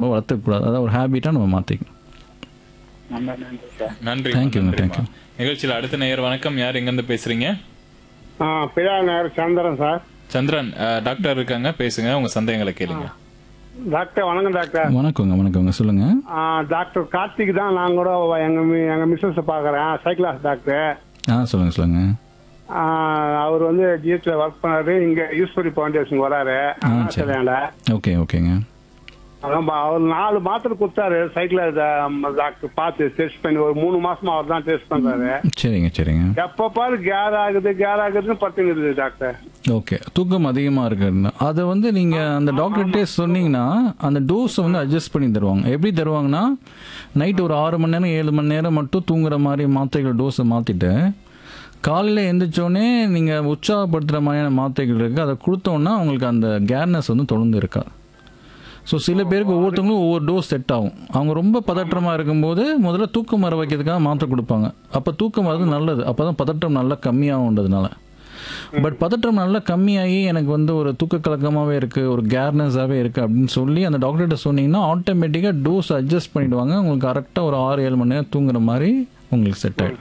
வளர்த்துக்கூடாது அதாவது ஒரு ஹேபிட்டாக நம்ம மாற்றிக்கணும் நம்ம நன்றி சார் நன்றி Thank you, நன்றிம்மா. thank you. நிகழ்ச்சியில் அடுத்த நேயர் வணக்கம் யார் எங்கேருந்து பேசுறீங்க ஆ பிழா நகர் சந்திரன் சார் சந்திரன் அஹ், டாக்டர் இருக்காங்க பேசுங்க உங்க சந்தேகங்களை கேளுங்க டாக்டர் வணக்கம் டாக்டர் வணக்கங்க வணக்கங்க சொல்லுங்கள் ஆ, டாக்டர் கார்த்திக் தான் நான் கூட எங்க மி- எங்க மிஸ்ஸஸ் பாக்குறேன் சைக்கிளாஸ் டாக்டர் ஆ சொல்லுங்கள் சொல்லுங்கள் ஆ, அவர் வந்து ஜிஹெச்ல ஒர்க் பண்ணாரு இங்க ஈஸ்வரி ஃபவுண்டேஷன் வராரு சரி. அண்ணாச்சிலையாண்ட. ஓகே ஓகேங்க அதான் பா- அவர் நாலு மாத்திரை கொடுத்தாரு சைக்கிள் டாக்டர் பார்த்து டெஸ்ட் பண்ணி ஒரு மூணு மாசமா அவர் தான் டெஸ்ட் பண்றாரு சரிங்க சரிங்க எப்ப பாரு கேர் ஆகுது கேர் ஆகுதுன்னு பத்துங்குது டாக்டர் ஓகே தூக்கம் அதிகமாக இருக்குன்னு அதை வந்து நீங்கள் அந்த டாக்டர்கிட்டே சொன்னீங்கன்னா அந்த டோஸை வந்து அட்ஜஸ்ட் பண்ணி தருவாங்க எப்படி தருவாங்கன்னா நைட் ஒரு ஆறு மணி நேரம் ஏழு மணி நேரம் மட்டும் தூங்குற மாதிரி மாத்திரைகள் டோஸை மாற்றிட்டு காலையில் எந்திரிச்சோடனே நீங்கள் உற்சாகப்படுத்துகிற மாதிரியான மாத்திரைகள் இருக்குது அதை கொடுத்தோன்னா உங்களுக்கு அந்த கேர்னஸ் வந்து தொடர்ந்து இருக்காது ஸோ சில பேருக்கு ஒவ்வொருத்தவங்களும் ஒவ்வொரு டோஸ் செட் ஆகும் அவங்க ரொம்ப பதற்றமாக இருக்கும்போது முதல்ல தூக்கம் வர வைக்கிறதுக்காக மாத்திரை கொடுப்பாங்க அப்போ தூக்கம் வரது நல்லது அப்போ தான் பதற்றம் நல்லா கம்மியாகுன்றதுனால பட் பதற்றம் நல்லா கம்மியாகி எனக்கு வந்து ஒரு தூக்க கலக்கமாகவே இருக்குது ஒரு கேர்னஸாகவே இருக்குது அப்படின்னு சொல்லி அந்த டாக்டர்கிட்ட சொன்னீங்கன்னா ஆட்டோமேட்டிக்காக டோஸ் அட்ஜஸ்ட் பண்ணிடுவாங்க உங்களுக்கு கரெக்டாக ஒரு ஆறு ஏழு மணி நேரம் தூங்குற மாதிரி உங்களுக்கு செட் ஆகிடும்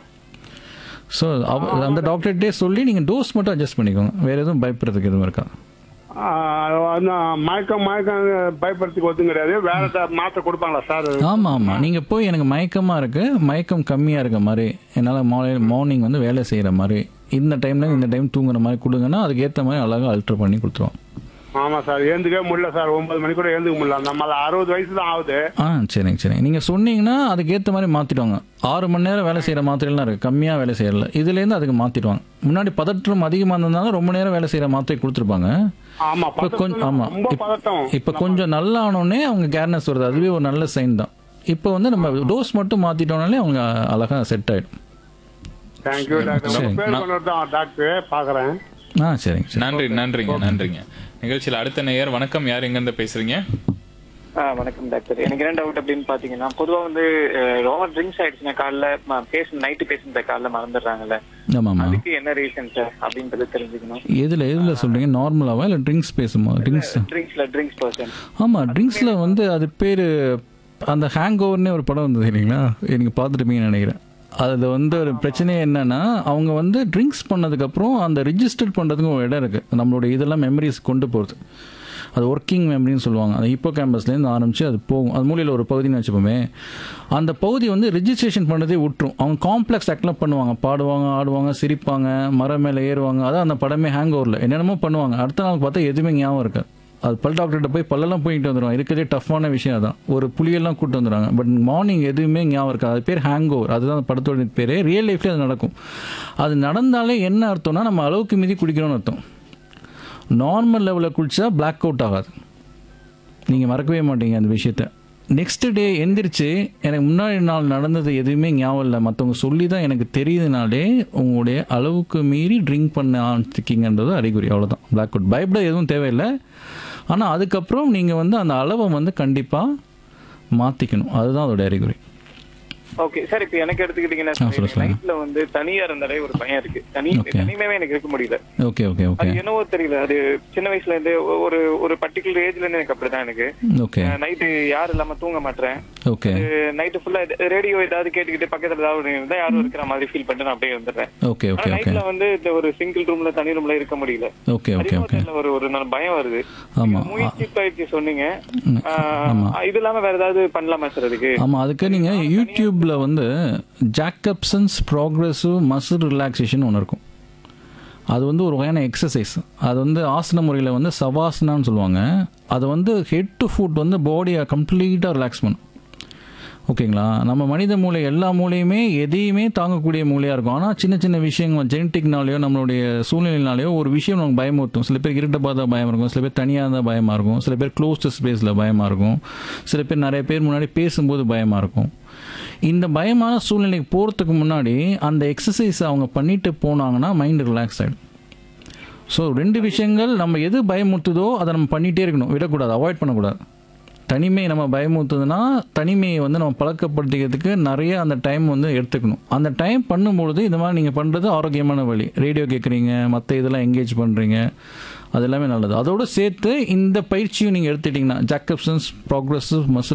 ஸோ அந்த டாக்டர்கிட்டே சொல்லி நீங்கள் டோஸ் மட்டும் அட்ஜஸ்ட் பண்ணிக்கோங்க வேறு எதுவும் பயப்படுறதுக்கு எதுவும் இருக்கா ஆ, அது மயக்கம் மயக்கம் பயப்படுறதுக்கு ஒத்தும் கிடையாது வேற ஏதாவது மாத்திரை கொடுப்பாங்களா சார் ஆமாம் ஆமாம் நீங்கள் போய் எனக்கு மயக்கமாக இருக்குது மயக்கம் கம்மியாக இருக்க மாதிரி என்னால் மார்னிங் மார்னிங் வந்து வேலை செய்கிற மாதிரி இந்த டைமில் இந்த டைம் தூங்குற மாதிரி கொடுங்கன்னா அதுக்கு ஏற்ற மாதிரி அழகாக அல்ட்ரு பண்ணி கொடுத்துருவோம் ஆமா சார் ஏந்துக்கவே முடியல சார் ஒன்பது மணி கூட ஏந்துக்க முடியல நம்ம அறுபது வயசு தான் ஆகுது ஆ சரிங்க சரிங்க நீங்கள் சொன்னீங்கன்னா அதுக்கு ஏற்ற மாதிரி மாற்றிடுவாங்க ஆறு மணி நேரம் வேலை செய்கிற மாத்திரைலாம் இருக்குது கம்மியாக வேலை செய்யறல இதுலேருந்து அதுக்கு மாற்றிடுவாங்க முன்னாடி பதற்றம் அதிகமாக இருந்ததுனால ரொம்ப நேரம் வேலை செய்கிற மாத்திரை கொடுத்துருப்பாங்க ஆமா இப்போ பதட்டம் கொஞ்சம் ஆமாம் ரொம்ப பதட்டம் இப்போ கொஞ்சம் நல்லா ஆனோடனே அவங்க கேர்னஸ் வருது அதுவே ஒரு நல்ல சைன் தான் இப்போ வந்து நம்ம டோஸ் மட்டும் மாற்றிட்டோம்னாலே அவங்க அழகாக செட் ஆகிடும் தேங்க்யூ டாக்டர் சரி. உங்க பேர் கொண்டு தான் டாக்டர் பாக்குறேன் ஆ சரிங்க சரி நன்றி நன்றிங்க நன்றிங்க நிகழ்ச்சியில் அடுத்த நேயர் வணக்கம் யார் எங்கேருந்து பேசுறீங்க ஆ வணக்கம் டாக்டர் எனக்கு என்ன டவுட் அப்படின்னு பாத்தீங்கன்னா பொதுவா வந்து ஓவர் ட்ரிங்க்ஸ் ஆயிடுச்சுன்னா காலைல பேஷண்ட் நைட்டு பேஷண்ட் காலைல மறந்துடுறாங்கல்ல ஆமாம்மா அதுக்கு என்ன ரீசன் சார் அப்படின்றது தெரிஞ்சுக்கணும் எதில் எதில் சொல்கிறீங்க நார்மலாவா இல்லை ட்ரிங்க்ஸ் பேசுமா ட்ரிங்க்ஸ் ட்ரிங்க்ஸ்ல ட்ரிங்க்ஸ் பர்சன் ஆமாம் ட்ரிங்க்ஸில் வந்து அது பேர் அந்த ஹேங் ஓவர்னே ஒரு படம் வந்தது இல்லைங்களா நீங்கள் பார்த்துருப்பீங்கன்னு நினைக்கிறேன் அதில் வந்து ஒரு பிரச்சனையே என்னன்னா அவங்க வந்து ட்ரிங்க்ஸ் பண்ணதுக்கப்புறம் அந்த ரிஜிஸ்டர் பண்ணுறதுக்கு ஒரு இடம் இருக்குது நம்மளுடைய இதெல்லாம் மெமரிஸ் கொண்டு போகிறது அது ஒர்க்கிங் மெமரின்னு சொல்லுவாங்க அந்த இப்போ கேம்பஸ்லேருந்து ஆரம்பித்து அது போகும் அது மூலையில் ஒரு பகுதின்னு வச்சுப்போமே அந்த பகுதி வந்து ரிஜிஸ்ட்ரேஷன் பண்ணுறதே விட்டுரும் அவங்க காம்ப்ளெக்ஸ் ஆக்ட்லாம் பண்ணுவாங்க பாடுவாங்க ஆடுவாங்க சிரிப்பாங்க மரம் மேலே ஏறுவாங்க அதான் அந்த படமே ஹேங் ஓவரில் என்னென்னமோ பண்ணுவாங்க அடுத்த நாள் பார்த்தா எதுவுமே ஞாபகம் இருக்காது அது பல் டாக்டர்கிட்ட போய் பல்லெல்லாம் போயிட்டு வந்துடுவாங்க இருக்கிறதே டஃப்பான விஷயம் அதான் ஒரு புளியெல்லாம் கூட்டு வந்துடுவாங்க பட் மார்னிங் எதுவுமே ஞாபகம் இருக்காது அது பேர் ஹேங் ஓவர் அதுதான் அந்த படத்தோட பேர் ரியல் லைஃப்லேயே அது நடக்கும் அது நடந்தாலே என்ன அர்த்தம்னா நம்ம அளவுக்கு மீறி குடிக்கிறோம்னு அர்த்தம் நார்மல் லெவலில் குடிச்சா பிளாக் அவுட் ஆகாது நீங்கள் மறக்கவே மாட்டீங்க அந்த விஷயத்த நெக்ஸ்ட் டே எந்திரிச்சு எனக்கு முன்னாடி நாள் நடந்தது எதுவுமே ஞாபகம் இல்லை மற்றவங்க சொல்லி தான் எனக்கு தெரியுதுனாலே உங்களுடைய அளவுக்கு மீறி ட்ரிங்க் பண்ண ஆரம்பிச்சிருக்கீங்கன்றது அறிகுறி அவ்வளோதான் பிளாக் அவுட் பயப்பட எதுவும் தேவையில்லை ஆனால் அதுக்கப்புறம் நீங்கள் வந்து அந்த அளவை வந்து கண்டிப்பாக மாற்றிக்கணும் அதுதான் அதோட அறிகுறி ஓகே சார் இப்போ எனக்கு எடுத்துக்கிட்டீங்கன்னா ஆ, சொல்லுங்க, சொல்லுங்க. நைட்ல வந்து தனியா இருந்தாலே ஒரு பையன் இருக்கு தனி Okay. தனிமையாவே எனக்கு இருக்க முடியல ஓகே ஓகே ஓகே அது என்னவோ தெரியல அது சின்ன வயசுல இருந்து ஒரு ஒரு பர்டிகுலர் ஏஜ்ல இருந்து எனக்கு அப்படிதான் எனக்கு ஓகே நைட்டு யாரும் இல்லாம தூங்க மாட்டேன் ஓகே நைட்டு ஃபுல்லா ரேடியோ ஏதாவது கேட்டுக்கிட்டு பக்கத்துல ஏதாவது இருந்தா யாரும் இருக்கிற மாதிரி ஃபீல் பண்ணிட்டு நான் அப்படியே வந்துடுறேன் ஓகே ஆனா ஓகே ஓகே நைட்ல வந்து இந்த ஒரு சிங்கிள் ரூம்ல தனி ரூம்ல இருக்க முடியல ஓகே ஓகே அதிகமா ஓகே தெரியல, ஒரு ஒரு நல்ல பயம் வருது ஆமா. நீங்க முயற்சி பயிற்சி சொன்னீங்க ம், ஆஹ், இது இல்லாம வேற ஏதாவது பண்ணலாமா சார் அதுக்கு ஆமாம் அதுக்கு நீங்கள் யூடியூப்பில் வந்து ஜாக்கப்சன்ஸ் ப்ராக்ரெசிவ் மசில் ரிலாக்ஸேஷன் ஒன்று இருக்கும் அது வந்து ஒரு வகையான எக்ஸசைஸ் அது வந்து ஆசன முறையில் வந்து சவாசனான்னு சொல்லுவாங்க அது வந்து ஹெட் டு ஃபுட் வந்து பாடியை கம்ப்ளீட்டாக ரிலாக்ஸ் பண்ணும் ஓகேங்களா நம்ம மனித மூளை எல்லா மூளையுமே எதையுமே தாங்கக்கூடிய மூளையாக இருக்கும் ஆனால் சின்ன சின்ன விஷயங்கள் ஜெனட்டிக்னாலேயோ நம்மளுடைய சூழ்நிலைனாலேயோ ஒரு விஷயம் நமக்கு பயமுறுத்தும் சில பேர் இருட்ட பார்த்தா பயம் இருக்கும் சில பேர் தனியாக இருந்தால் பயமாக இருக்கும் சில பேர் க்ளோஸ்டு ஸ்பேஸில் பயமாக இருக்கும் சில பேர் நிறைய பேர் முன்னாடி பேசும்போது பயமாக இருக்கும் இந்த பயமான சூழ்நிலைக்கு போகிறதுக்கு முன்னாடி அந்த எக்ஸசைஸ் அவங்க பண்ணிட்டு போனாங்கன்னா மைண்ட் ரிலாக்ஸ் ஆகிடும் ஸோ ரெண்டு விஷயங்கள் நம்ம எது பயமுறுத்துதோ அதை நம்ம பண்ணிகிட்டே இருக்கணும் விடக்கூடாது அவாய்ட் பண்ணக்கூடாது தனிமை நம்ம பயமுறுத்துதுன்னா தனிமையை வந்து நம்ம பழக்கப்படுத்திக்கிறதுக்கு நிறைய அந்த டைம் வந்து எடுத்துக்கணும் அந்த டைம் பண்ணும்பொழுது இந்த மாதிரி நீங்கள் பண்ணுறது ஆரோக்கியமான வழி ரேடியோ கேட்குறீங்க மற்ற இதெல்லாம் என்கேஜ் பண்ணுறீங்க அது எல்லாமே நல்லது அதோடு சேர்த்து இந்த பயிற்சியும் நீங்கள் எடுத்துட்டிங்கன்னா ஜாக்கப்சன்ஸ் ப்ராக்ரஸிவ் மசில்